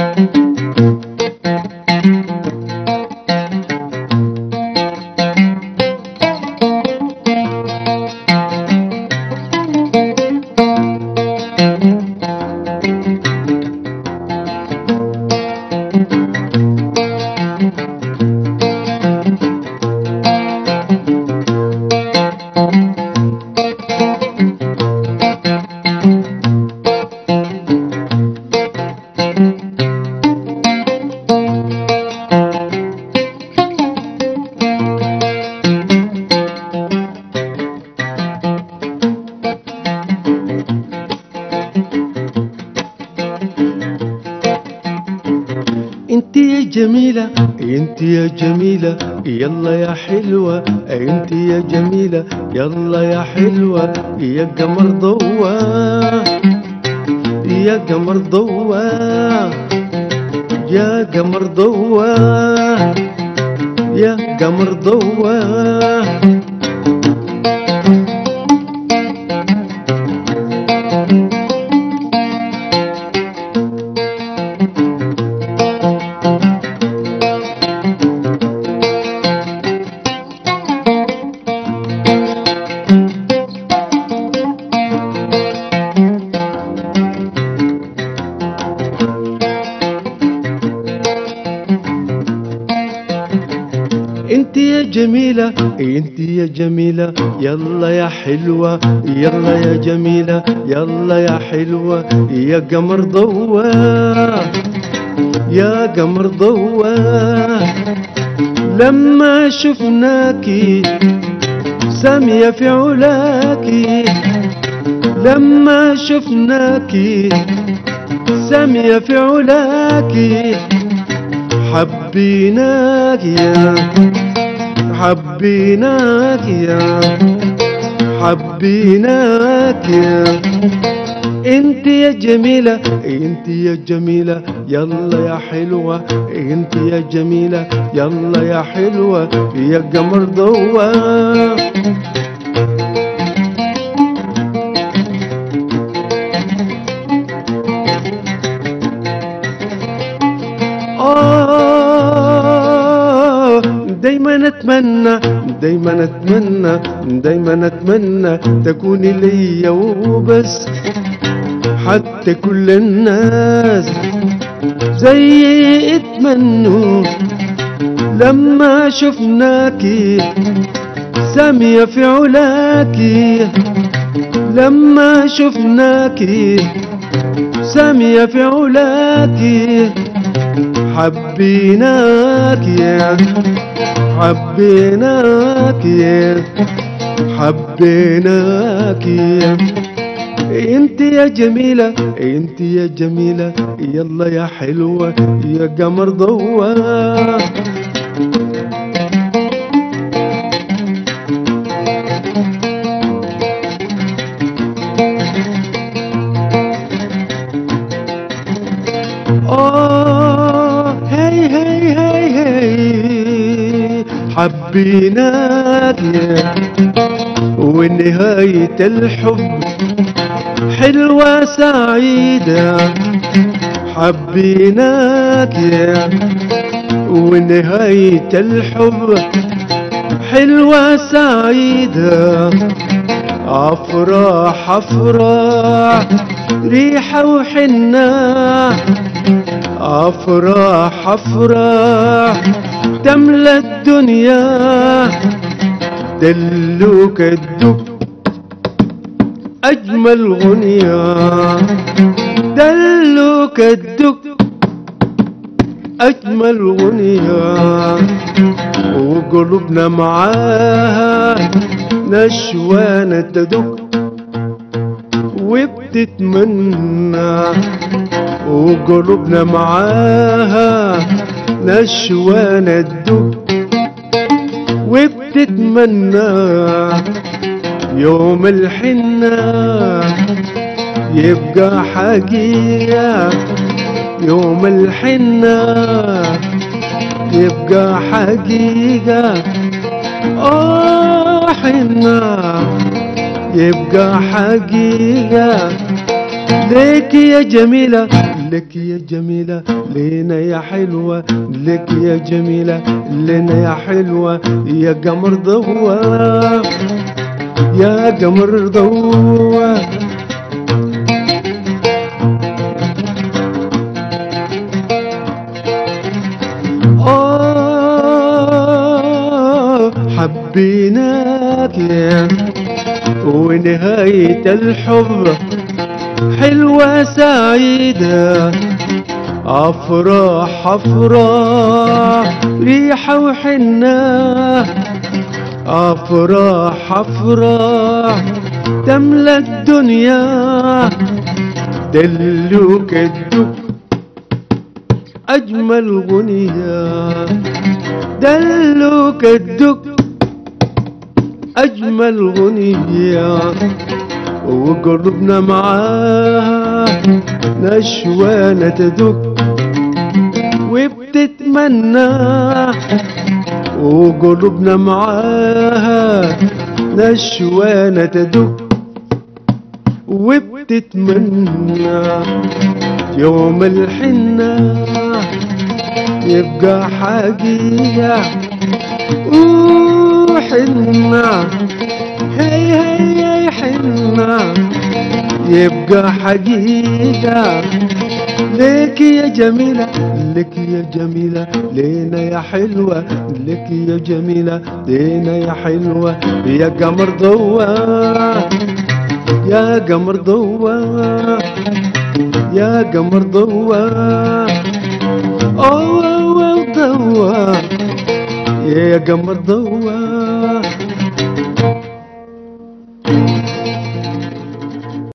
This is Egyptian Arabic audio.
انت يا جميلة انت يا جميلة يلا يا حلوة انت يا جميلة يلا يا حلوة يا قمر ضوى يا قمر ضوى يا قمر ضوى يا قمر ضوى انت يا جميلة انت يا جميلة يلا يا حلوة يلا يا جميلة يلا يا حلوة يا قمر ضوى يا قمر ضوى لما شفناكي سامية في علاكي لما شفناكي سامية في علاكي حبيناك يا حبيناك يا حبيناك يا انت يا جميلة انت يا جميلة يلا يا حلوة انت يا جميلة يلا يا حلوة يا قمر ضوى آه دايما اتمنى دايما اتمنى دايما اتمنى تكوني ليا وبس حتى كل الناس زي اتمنوا لما شفناكي سامية في علاكي لما شفناكي سامية في علاكي حبيناك يا حبيناك يا حبيناك يا انت يا جميلة انت يا جميلة يلا يا حلوة يا قمر ضوى آه هي هي هي هي حبيناك يا ونهاية الحب حلوة سعيدة حبيناك يا ونهاية الحب حلوة سعيدة أفراح أفراح ريحة وحنة أفراح أفراح تملى الدنيا دلوك الدب أجمل غنية دلوك الدب أجمل غنية وقلوبنا معاها نشوانة تدق وبتتمنى وقلوبنا معاها نشوانة تدق وبتتمنى يوم الحنة يبقى حقيقة يوم الحنة يبقى حقيقة آه حنة يبقى حقيقة ليك يا جميلة لك يا جميلة لينا يا حلوة لك يا جميلة لنا يا حلوة يا قمر ضوى يا قمر ضوى آه حبيناك يا ونهاية الحب حلوة سعيدة أفراح أفراح ريحة وحنة أفراح أفراح تملى الدنيا دلوك الدب أجمل غنية دلوك الدب أجمل غنية وقربنا معاها نشوانة تدق وبتتمنى وقربنا معاها نشوانة تدق وبتتمنى يوم الحنة يبقى حقيقة وحنة هي هي حنة يبقى حقيقة لك يا جميلة لك يا جميلة لينا يا حلوة لك يا جميلة لينا يا حلوة يا قمر ضوى يا قمر ضوى يا قمر ضوى أوه أوه ضوى يا قمر ضوى